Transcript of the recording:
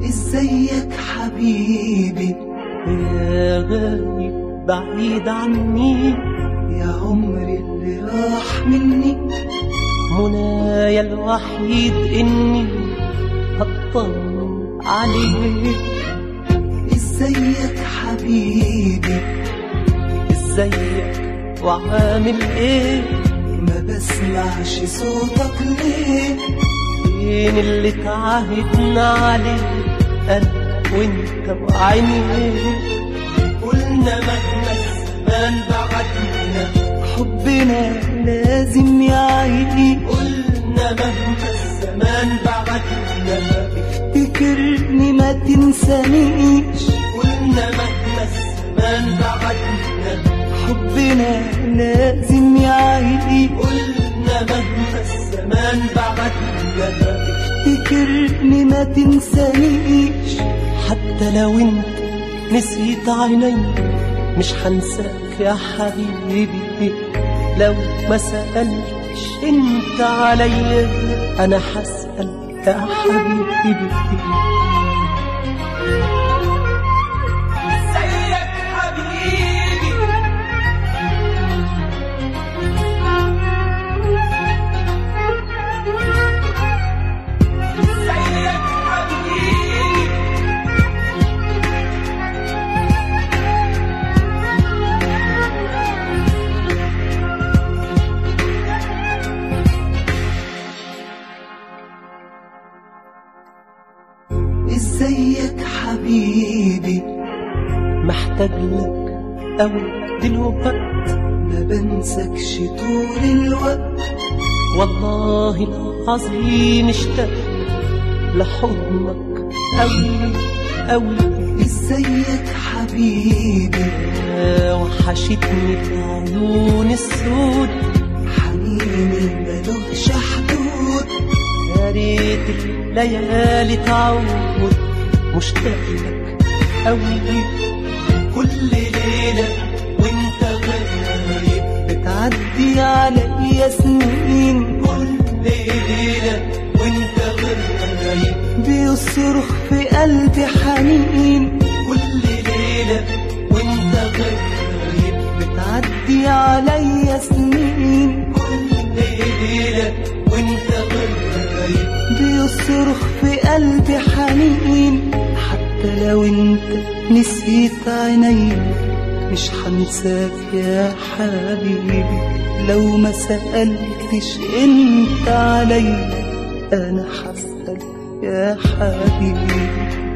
ازيك حبيبي يا غايب بعيد عني يا عمري اللي راح مني منايا الوحيد اني اطمن عليك ازيك حبيبي ازيك وعامل ايه ما بسمعش صوتك ليه فين اللي تعاهدنا عليه انا وانت وعينيك قلنا مهما الزمان بعدنا حبنا لازم يعيش قلنا مهما الزمان بعدنا افتكرني ما تنسانيش قلنا مهما الزمان بعدنا حبنا لازم يعيش قلنا مهما الزمان بعدنا افتكرني ما تنسانيش حتى لو انت نسيت عيني مش هنساك يا حبيبي لو ما سألتش انت عليا انا هسأل يا حبيبي ازيك حبيبي ازيك حبيبي ازيك حبيبي محتاج لك أوي دلوقت ما بنسكش طول الوقت والله العظيم اشتقت لحضنك أوي أوي ازيك حبيبي يا وحشتني العيون السود حنيني ملوش حدود يا ريت الليالي تعود مشتاق لك أوي كل ليلة وانت غايب بتعدي عليا سنين كل ليلة وانت غايب بيصرخ في قلبي حنين كل ليلة وانت غايب بتعدي عليا سنين كل ليلة وانت غايب بيصرخ في قلبي حنين حتى لو انت نسيت عيني مش هنساك يا حبيبي لو ما سألتش انت علي انا هسأل يا حبيبي